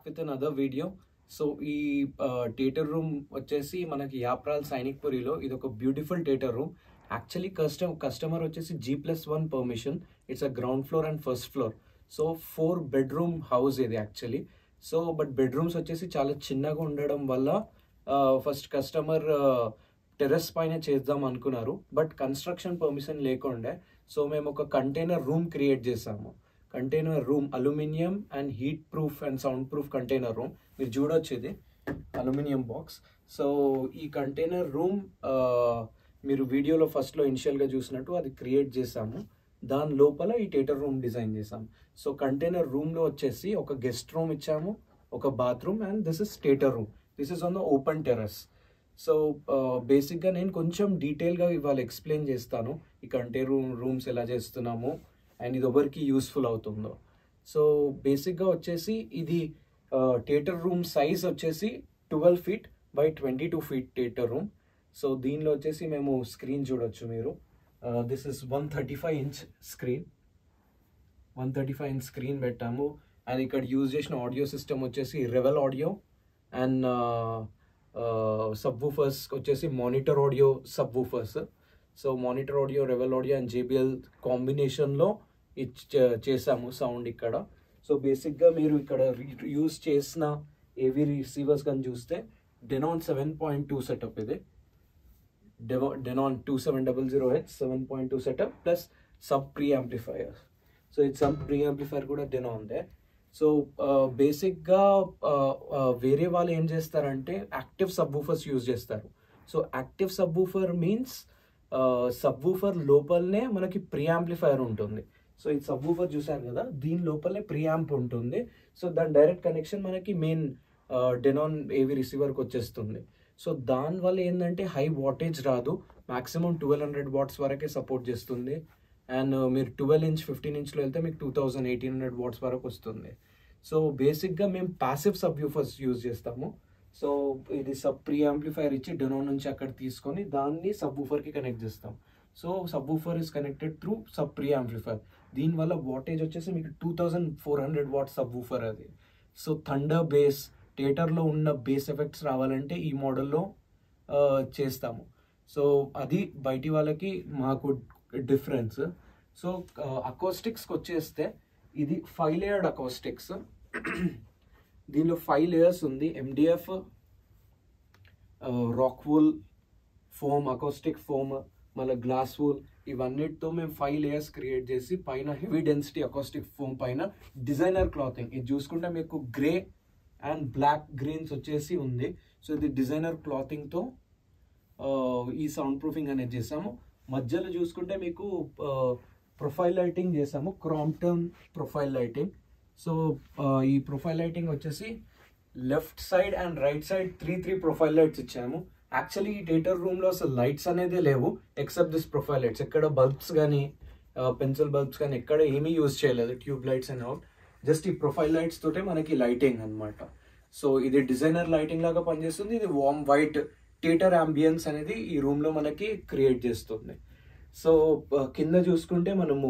With another video so ఈ theatre room వచ్చేసి మనకి యాప్రాల్ సైనిక్ పురిలో ఇది ఒక beautiful theatre room actually custom customer వచ్చేసి G plus one permission it's a ground floor and first floor so four bedroom house ఇది actually so but bedrooms వచ్చేసి చాలా చిన్నగా ఉండడం వల్ల ఫస్ట్ కస్టమర్ టెర్రస్ పైన చేద్దాం అనుకున్నారు బట్ కన్స్ట్రక్షన్ పర్మిషన్ లేకుండే సో మేము ఒక కంటైనర్ రూమ్ క్రియేట్ చేసాము container room aluminium and heat proof and sound proof container room మీరు చూడొచ్చు ఇది అల్యూమినియం బాక్స్ సో ఈ కంటైనర్ రూమ్ మీరు వీడియోలో ఫస్ట్లో ఇనిషియల్గా చూసినట్టు అది క్రియేట్ చేసాము దాని లోపల ఈ థియేటర్ రూమ్ డిజైన్ చేసాము సో కంటైనర్ రూమ్లో వచ్చేసి ఒక గెస్ట్ రూమ్ ఇచ్చాము ఒక bathroom and this is theatre room this is on the open terrace so బేసిక్గా నేను కొంచెం డీటెయిల్గా ఇవాళ ఎక్స్ప్లెయిన్ చేస్తాను ఈ కంటే రూమ్ రూమ్స్ ఎలా చేస్తున్నాము అండ్ ఇది ఎవరికి యూస్ఫుల్ అవుతుందో సో బేసిక్గా వచ్చేసి ఇది థియేటర్ రూమ్ సైజ్ వచ్చేసి twelve feet by twenty two feet theatre room so దీనిలో వచ్చేసి మేము స్క్రీన్ చూడొచ్చు మీరు this is one thirty five inch screen one thirty five inch screen పెట్టాము అండ్ ఇక్కడ యూజ్ చేసిన ఆడియో సిస్టమ్ వచ్చేసి Revel audio and subwoofers వచ్చేసి monitor audio subwoofers so monitor audio Revel audio and JBL కాంబినేషన్లో చేసాము sound ఇక్కడ so బేసిక్గా మీరు ఇక్కడ యూజ్ చేసిన ఏవి రిసీవర్స్ కానీ చూస్తే Denon seven point two setup ఇది Denon two seven double zero H seven point two setup plus sub preamplifier so ఇది సబ్ ప్రీ యాంప్లిఫైయర్ కూడా డెనాన్ దే సో బేసిక్గా వేరే వాళ్ళు ఏం చేస్తారంటే యాక్టివ్ సబ్ ఊఫర్స్ యూజ్ చేస్తారు so active subwoofer means subwoofer లోపలనే మనకి ప్రీ యాంప్లిఫైయర్ ఉంటుంది సో ఈ సబ్ ఊఫర్ చూసారు కదా దీని లోపలే ప్రీ యాంప్ ఉంటుంది సో దాని డైరెక్ట్ కనెక్షన్ మనకి మెయిన్ డెనాన్ ఏవి రిసీవర్కి వచ్చేస్తుంది సో దానివల్ల ఏంటంటే హై వాటేజ్ రాదు మాక్సిమం ట్వెల్వ్ హండ్రెడ్ వాట్స్ వరకే సపోర్ట్ చేస్తుంది అండ్ మీరు ట్వెల్వ్ ఇంచ్ ఫిఫ్టీన్ ఇంచ్లో వెళ్తే మీకు two thousand eighteen hundred watts వరకు వస్తుంది సో బేసిక్గా మేము ప్యాసివ్ సబ్ యూఫర్స్ యూజ్ చేస్తాము సో ఇది సబ్ ప్రీ యాంప్లిఫైర్ ఇచ్చి డెనో నుంచి అక్కడ తీసుకొని దాన్ని సబ్ ఊఫర్కి కనెక్ట్ చేస్తాం so subwoofer is connected through sub preamplifier దీనివల్ల వాటేజ్ వచ్చేసి మీకు two thousand four hundred watt subwoofer అది సో థండర్ బేస్ థియేటర్లో ఉన్న బేస్ ఎఫెక్ట్స్ రావాలంటే ఈ మోడల్లో చేస్తాము సో అది బయటి వాళ్ళకి మాకు డిఫరెన్స్ సో అకోస్టిక్స్కి వచ్చేస్తే ఇది ఫైవ్ లేయర్డ్ అకోస్టిక్స్ దీనిలో ఫైవ్ లేయర్స్ ఉంది MDF rock wool foam acoustic foam మళ్ళీ గ్లాస్ వూల్ ఇవన్నిటితో మేము ఫైవ్ లేయర్స్ క్రియేట్ చేసి పైన హెవీ డెన్సిటీ అకోస్టిక్ ఫోమ్ పైన డిజైనర్ క్లాతింగ్ ఇది చూసుకుంటే మీకు గ్రే అండ్ బ్లాక్ గ్రీన్స్ వచ్చేసి ఉంది సో ఇది డిజైనర్ క్లాతింగ్తో ఈ సౌండ్ ప్రూఫింగ్ అనేది చేసాము మధ్యలో చూసుకుంటే మీకు ప్రొఫైల్ లైటింగ్ చేసాము క్రాంప్టన్ ప్రొఫైల్ లైటింగ్ సో ఈ ప్రొఫైల్ లైటింగ్ వచ్చేసి left side and right side three three profile lights ఇచ్చాము యాక్చువల్లీ ఈ థియేటర్ రూమ్లో అసలు లైట్స్ అనేది లేవు ఎక్సెప్ట్ దిస్ ప్రొఫైల్ లైట్స్ ఎక్కడ బల్బ్స్ కానీ పెన్సిల్ బల్బ్స్ కానీ ఎక్కడ ఏమీ యూజ్ చేయలేదు tube lights and out just ఈ ప్రొఫైల్ లైట్స్ తోటే మనకి లైటింగ్ అనమాట సో ఇది డిజైనర్ లైటింగ్ లాగా పనిచేస్తుంది ఇది వామ్ వైట్ థియేటర్ అంబియన్స్ అనేది ఈ రూమ్లో మనకి క్రియేట్ చేస్తుంది సో కింద చూసుకుంటే మనము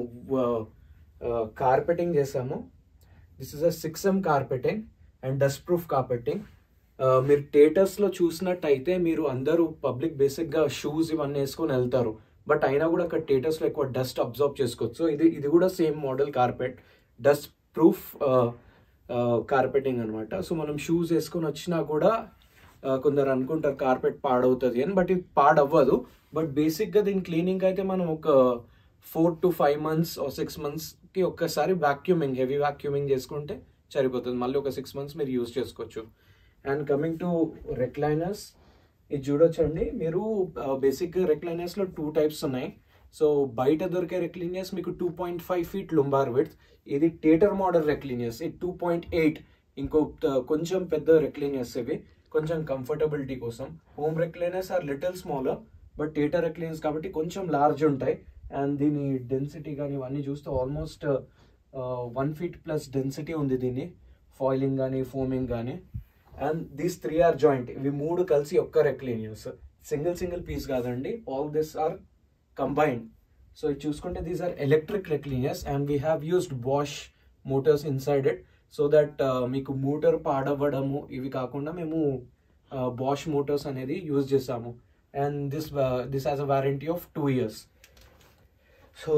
కార్పెటింగ్ చేసాము this is a six M carpeting and dust proof carpeting మీరు థియేటర్స్లో చూసినట్టయితే మీరు అందరూ పబ్లిక్ బేసిక్గా షూస్ ఇవన్నీ వేసుకొని వెళ్తారు బట్ అయినా కూడా అక్కడ థియేటర్స్లో ఎక్కువ డస్ట్ అబ్జర్వ్ చేసుకోవచ్చు సో ఇది ఇది కూడా same model carpet dust proof carpeting అనమాట సో మనం షూస్ వేసుకొని వచ్చినా కూడా కొందరు అనుకుంటారు కార్పెట్ పాడవుతుంది అని బట్ ఇది పాడవ్వదు బట్ బేసిక్గా దీని క్లీనింగ్ అయితే మనం ఒక four to five months six మంత్స్కి ఒక్కసారి వాక్యూమింగ్ హెవీ వాక్యూమింగ్ చేసుకుంటే సరిపోతుంది మళ్ళీ ఒక సిక్స్ మంత్స్ మీరు యూజ్ చేసుకోవచ్చు అండ్ కమింగ్ టు రెక్లైనర్స్ ఇది చూడొచ్చండి మీరు బేసిక్గా రెక్లైనర్స్లో టూ టైప్స్ ఉన్నాయి సో బయట దొరికే రెక్లీనియర్స్ మీకు two point five feet lumbar width ఇది థియేటర్ మోడల్ రెక్లీనియర్స్ ఇది టూ పాయింట్ ఎయిట్ ఇంకో కొంచెం పెద్ద రెక్లీనియర్స్ ఇవి కొంచెం కంఫర్టబిలిటీ కోసం home recliners are little smaller but theatre recliners కాబట్టి కొంచెం లార్జ్ ఉంటాయి అండ్ దీని డెన్సిటీ కానీ ఇవన్నీ చూస్తే almost one feet plus density ఉంది దీన్ని ఫాయిలింగ్ కానీ ఫోమింగ్ కానీ and these three are joint ఇవి మూడు కలిసి ఒక్క రెక్లీనియర్స్ సింగిల్ సింగిల్ పీస్ కాదండి all this are combined so ఇది చూసుకుంటే these are electric recliners and we have used వాష్ motors inside it so that మీకు మోటార్ పాడవ్వడము ఇవి కాకుండా మేము బాష్ మోటార్స్ అనేది యూజ్ చేసాము and this this has a warranty of two years so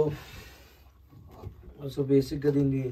so బేసిక్గా దీన్ని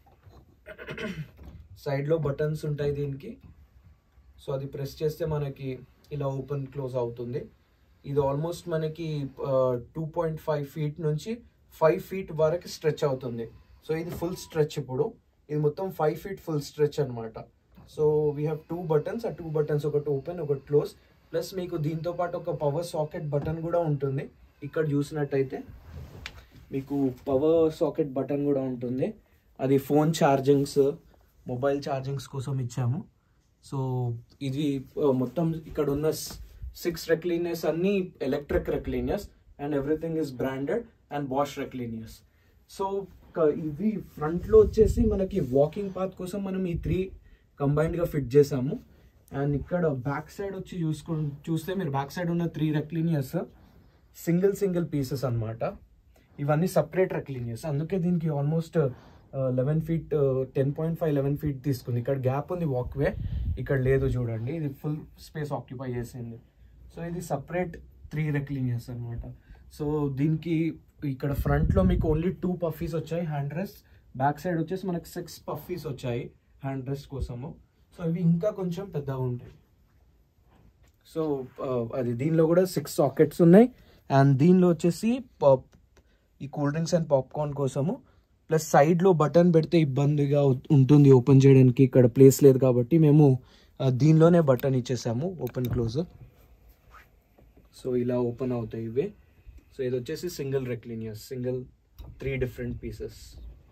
సైడ్లో బటన్స్ ఉంటాయి దీనికి సో అది ప్రెస్ చేస్తే మనకి ఇలా ఓపెన్ క్లోజ్ అవుతుంది ఇది ఆల్మోస్ట్ మనకి టూ పాయింట్ ఫైవ్ ఫీట్ నుంచి ఫైవ్ ఫీట్ వరకు స్ట్రెచ్ అవుతుంది సో ఇది ఫుల్ స్ట్రెచ్ ఇప్పుడు ఇది మొత్తం ఫైవ్ ఫీట్ ఫుల్ స్ట్రెచ్ అనమాట so we have two buttons ఆ టూ బటన్స్ ఒకటి ఓపెన్ ఒకటి క్లోజ్ ప్లస్ మీకు దీంతో పాటు ఒక పవర్ సాకెట్ బటన్ కూడా ఉంటుంది ఇక్కడ చూసినట్టయితే మీకు పవర్ సాకెట్ బటన్ కూడా ఉంటుంది అది ఫోన్ ఛార్జింగ్స్ మొబైల్ ఛార్జింగ్స్ కోసం ఇచ్చాము సో ఇది ఆ, మొత్తం ఇక్కడ ఉన్న సిక్స్ రెక్లీనియర్స్ అన్ని electric recliners and everything is branded and వాష్ రెక్లీనియర్స్ సో ఇవి ఫ్రంట్లో వచ్చేసి మనకి వాకింగ్ పాత్ కోసం మనం ఈ త్రీ కంబైన్డ్గా ఫిట్ చేసాము అండ్ ఇక్కడ బ్యాక్ సైడ్ వచ్చి చూసుకు చూస్తే మీరు బ్యాక్ సైడ్ ఉన్న three recliners single single pieces అన్నమాట ఇవన్నీ సపరేట్ రెక్లీనియర్స్ అందుకే దీనికి almost eleven feet ten point five eleven feet తీసుకుంది ఇక్కడ గ్యాప్ ఉంది వాక్వే ఇక్కడ లేదు చూడండి ఇది ఫుల్ స్పేస్ ఆక్యుపై చేసింది సో ఇది సపరేట్ త్రీ రెక్లీనియర్స్ అనమాట సో దీనికి ఇక్కడ ఫ్రంట్లో మీకు ఓన్లీ టూ పఫీస్ వచ్చాయి హ్యాండ్ రెస్ట్ బ్యాక్ సైడ్ వచ్చేసి మనకి సిక్స్ పఫీస్ వచ్చాయి హ్యాండ్ రెస్ట్ కోసము సో ఇవి ఇంకా కొంచెం పెద్దగా ఉంటాయి సో అది దీనిలో కూడా సిక్స్ సాకెట్స్ ఉన్నాయి అండ్ దీనిలో వచ్చేసి పా- ఈ కూల్ డ్రింక్స్ అండ్ పాప్కార్న్ కోసము ప్లస్ సైడ్లో బటన్ పెడితే ఇబ్బందిగా ఉ- ఉంటుంది ఓపెన్ చేయడానికి ఇక్కడ ప్లేస్ లేదు కాబట్టి మేము ఆ, దీనిలోనే బటన్ ఇచ్చేసాము ఓపెన్ క్లోజ్ సో ఇలా ఓపెన్ అవుతాయి ఇవి సో ఇది వచ్చేసి single recliners single three different pieces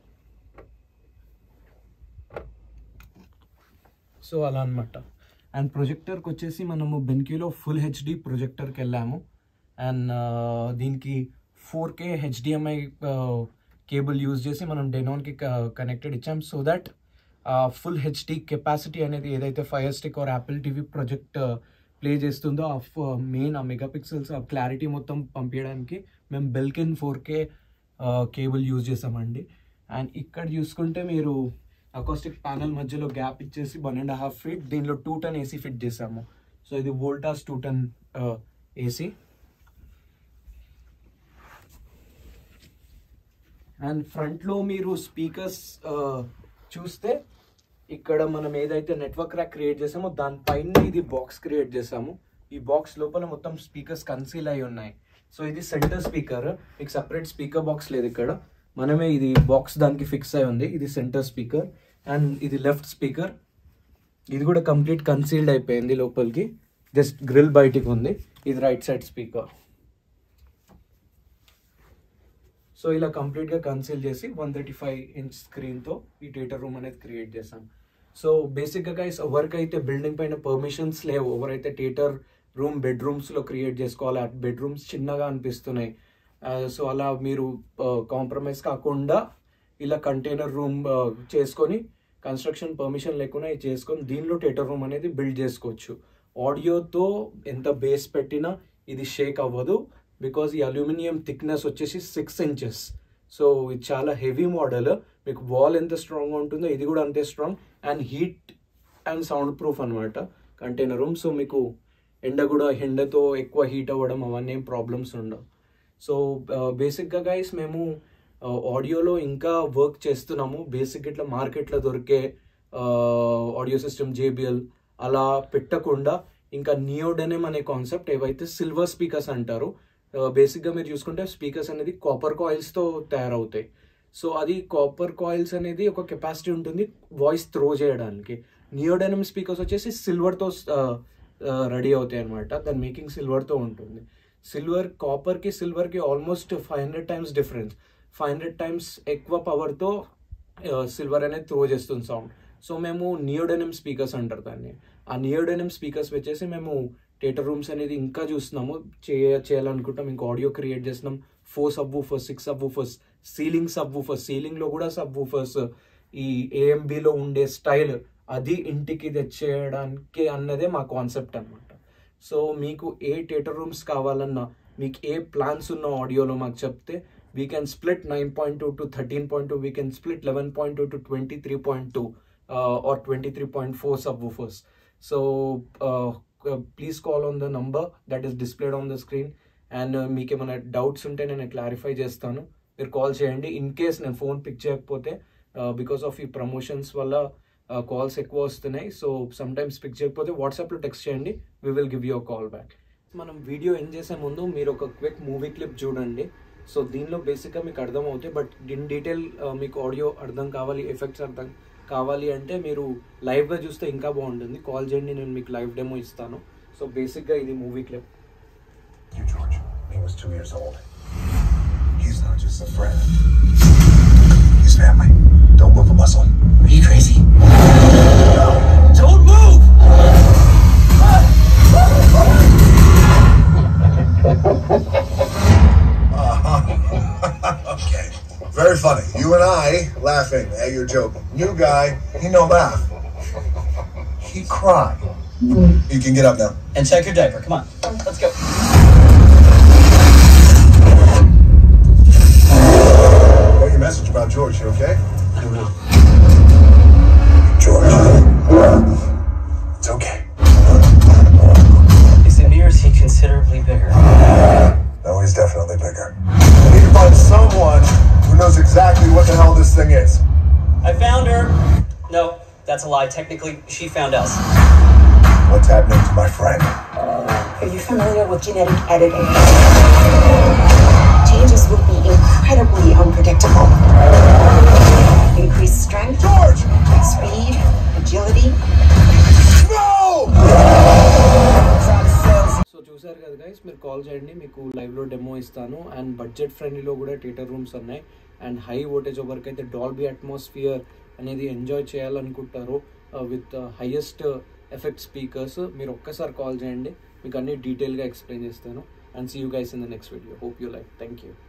so అలా అనమాట అండ్ ప్రొజెక్టర్కి వచ్చేసి మనము బెన్క్యూలో ఫుల్ హెచ్డి ప్రొజెక్టర్కి వెళ్ళాము అండ్ దీనికి four K HDMI cable use చేసి మనం డెనాన్కి కనెక్టెడ్ ఇచ్చాం so that full HD capacity అనేది ఏదైతే fire stick or Apple TV project play చేస్తుందో ఆ మెయిన్ ఆ మెగా పిక్సెల్స్ ఆ క్లారిటీ మొత్తం పంపించడానికి మేము Belkin four K cable use చేసామండి అండ్ ఇక్కడ చూసుకుంటే మీరు అకాస్టిక్ ప్యానల్ మధ్యలో గ్యాప్ ఇచ్చేసి వన్ అండ్ హాఫ్ ఫీట్ దీనిలో టూ టన్ ఏసీ ఫిట్ చేసాము సో ఇది Voltas two ton AC and ఫ్రంట్లో మీరు స్పీకర్స్ చూస్తే ఇక్కడ మనం ఏదైతే నెట్వర్క్ ర్యాక్ క్రియేట్ చేసామో దానిపైన ఇది బాక్స్ క్రియేట్ చేసాము ఈ బాక్స్ లోపల మొత్తం స్పీకర్స్ కన్సీల్ అయి ఉన్నాయి సో ఇది సెంటర్ స్పీకర్ మీకు సపరేట్ స్పీకర్ బాక్స్ లేదు ఇక్కడ మనమే ఇది బాక్స్ దానికి ఫిక్స్ అయి ఉంది ఇది సెంటర్ స్పీకర్ అండ్ ఇది లెఫ్ట్ స్పీకర్ ఇది కూడా కంప్లీట్ కన్సీల్డ్ అయిపోయింది లోపలికి జస్ట్ గ్రిల్ బయటికి ఉంది ఇది రైట్ సైడ్ స్పీకర్ సో ఇలా కంప్లీట్గా కన్సిల్ చేసి వన్ థర్టీ ఫైవ్ ఇంచ్ స్క్రీన్తో ఈ థియేటర్ రూమ్ అనేది క్రియేట్ చేసాం సో బేసిక్గా గైస్ ఎవరికైతే బిల్డింగ్ పైన పర్మిషన్స్ లేవు ఎవరైతే థియేటర్ రూమ్ బెడ్రూమ్స్లో క్రియేట్ చేసుకోవాలి ఆ బెడ్రూమ్స్ చిన్నగా అనిపిస్తున్నాయి సో అలా మీరు కాంప్రమైజ్ కాకుండా ఇలా కంటైనర్ రూమ్ చేసుకొని కన్స్ట్రక్షన్ పర్మిషన్ లేకుండా ఇది చేసుకొని దీనిలో థియేటర్ రూమ్ అనేది బిల్డ్ చేసుకోవచ్చు ఆడియోతో ఎంత బేస్ పెట్టినా ఇది షేక్ అవ్వదు బికాజ్ ఈ అల్యూమినియం థిక్నెస్ వచ్చేసి సిక్స్ ఇంచెస్ సో ఇది చాలా హెవీ మోడల్ మీకు వాల్ ఎంత స్ట్రాంగ్గా ఉంటుందో ఇది కూడా అంతే strong and heat and sound proof అనమాట కంటైనర్ రూమ్ సో మీకు ఎండ కూడా ఎండతో ఎక్కువ హీట్ అవ్వడం అవన్నీ ఏం ప్రాబ్లమ్స్ ఉండవు సో బేసిక్గా గైస్ మేము ఆడియోలో ఇంకా వర్క్ చేస్తున్నాము బేసిక్ ఇట్లా మార్కెట్లో దొరికే ఆడియో సిస్టమ్ జేబిఎల్ అలా పెట్టకుండా ఇంకా నియోడెనెమ్ అనే కాన్సెప్ట్ ఏవైతే సిల్వర్ స్పీకర్స్ అంటారు బేసిక్గా మీరు చూసుకుంటే స్పీకర్స్ అనేది కాపర్ కాయిల్స్తో తయారవుతాయి సో అది కాపర్ కాయిల్స్ అనేది ఒక కెపాసిటీ ఉంటుంది వాయిస్ త్రో చేయడానికి నియోడైనమ్ స్పీకర్స్ వచ్చేసి సిల్వర్తో రెడీ అవుతాయి అనమాట దాని మేకింగ్ సిల్వర్తో ఉంటుంది సిల్వర్ కాపర్కి సిల్వర్కి almost five hundred times difference five hundred times ఎక్కువ పవర్తో సిల్వర్ అనేది త్రో చేస్తుంది సౌండ్ సో మేము నియోడెనమ్ స్పీకర్స్ అంటారు దాన్ని ఆ నియోడెనమ్ స్పీకర్స్ వచ్చేసి మేము థియేటర్ రూమ్స్ అనేది ఇంకా చూస్తున్నాము చేయ చేయాలనుకుంటాం ఇంకా ఆడియో క్రియేట్ చేస్తున్నాం four subwoofers six subwoofers ceiling subwoofers సీలింగ్లో కూడా సబ్ వూఫర్స్ ఈ ఏఎంబిలో ఉండే స్టైల్ అది ఇంటికి తెచ్చేయడానికి అన్నదే మా కాన్సెప్ట్ అనమాట సో మీకు ఏ థియేటర్ రూమ్స్ కావాలన్నా మీకు ఏ ప్లాన్స్ ఉన్న ఆడియోలో మాకు చెప్తే we can split nine point two to thirteen point two we can split eleven point two to twenty three point two or twenty three point four subwoofers so please call on the number that is displayed on the screen and మీకు ఏమైనా doubts ఉంటే నేను clarify చేస్తాను మీరు call చేయండి in case నేను phone pick చేయకపోతే because of ఈ ప్రమోషన్స్ వల్ల కాల్స్ ఎక్కువ వస్తున్నాయి సో సమ్ టైమ్స్ పిక్ చేయకపోతే వాట్సాప్లో టెక్స్ట్ చేయండి we will give you call back మనం వీడియో ఎండ్ చేసే ముందు మీరు ఒక క్విక్ మూవీ క్లిప్ చూడండి సో దీనిలో బేసిక్గా మీకు అర్థం అవుతాయి బట్ ఇన్ డీటెయిల్ మీకు ఆడియో అర్థం కావాలి ఎఫెక్ట్స్ అర్థం కావాలి అంటే మీరు లైవ్గా చూస్తే ఇంకా బాగుంటుంది కాల్ చేయండి నేను మీకు లైవ్ డెమో ఇస్తాను సో బేసిక్గా ఇది movie clip You, George. He was two years old. He's not just a friend. He's family. Don't move a muscle. Are you crazy? Don't move! okay. Very funny. You and I laughing at your joke. New guy, he no laugh. He cry. You can get up now. And check your diaper. Come on. Let's go. Got your message about George. You okay? I don't know. George. It's okay. Is Amir is he considerably bigger? No, he's definitely bigger. I need to find someone who knows exactly what the hell this thing is. I found her. No, that's a lie. Technically, she found us. What's happening to my friend? Are you familiar with genetic editing? Changes will be incredibly unpredictable. Increased strength, George! speed, agility. No! So చూసారు కదా guys మీరు call చేయండి మీకు లైవ్లో demo ఇస్తాను and budget ఫ్రెండ్లీలో కూడా theatre rooms ఉన్నాయి అండ్ హై వోల్టేజ్ వరకు అయితే డాల్బీ అట్మాస్ఫియర్ అనేది ఎంజాయ్ చేయాలనుకుంటారు విత్ హైయెస్ట్ ఎఫెక్ట్ స్పీకర్స్ మీరు ఒక్కసారి కాల్ చేయండి మీకు అన్ని డీటెయిల్గా ఎక్స్ప్లెయిన్ చేస్తాను and see you guys in the next video hope you like thank you